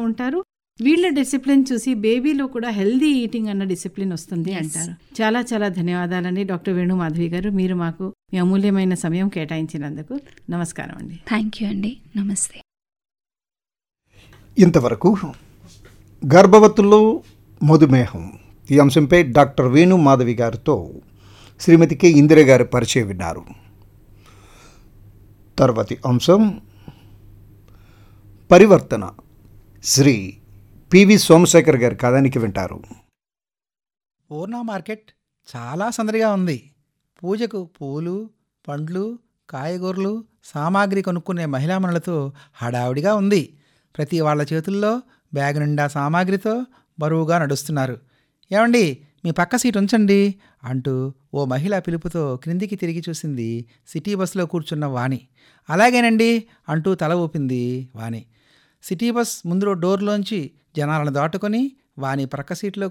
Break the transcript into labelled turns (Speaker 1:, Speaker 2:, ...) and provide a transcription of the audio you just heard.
Speaker 1: ఉంటారు వీళ్ళ డిసిప్లిన్ చూసి బేబీలో కూడా హెల్దీ ఈటింగ్ అన్న డిసిప్లిన్ వస్తుంది అంటారు చాలా చాలా ధన్యవాదాలండి డాక్టర్ వేణు మాధవి గారు మీరు మాకు మీ అమూల్యమైన సమయం కేటాయించినందుకు నమస్కారం అండి
Speaker 2: థ్యాంక్ యూ అండి నమస్తే
Speaker 3: ఇంతవరకు గర్భవతుల్లో మధుమేహం ఈ అంశంపై డాక్టర్ వేణు మాధవి గారితో శ్రీమతి కె ఇందిర గారి పరిచయం విన్నారు తర్వాతి అంశం పరివర్తన శ్రీ పివి సోమశేఖర్ గారి కథానికి వింటారు
Speaker 4: పూర్ణ మార్కెట్ చాలా సందడిగా ఉంది పూజకు పూలు పండ్లు కాయగూరలు సామాగ్రి కొనుక్కునే మహిళామణులతో హడావుడిగా ఉంది ప్రతి వాళ్ళ చేతుల్లో బ్యాగ్ నిండా సామాగ్రితో బరువుగా నడుస్తున్నారు ఏమండి మీ పక్క సీట్ ఉంచండి అంటూ ఓ మహిళ పిలుపుతో క్రిందికి తిరిగి చూసింది సిటీ బస్సులో కూర్చున్న వాణి అలాగేనండి అంటూ తల ఊపింది వాణి సిటీ బస్ ముందు డోర్లోంచి జనాలను దాటుకొని వాని ప్రక్క సీట్లో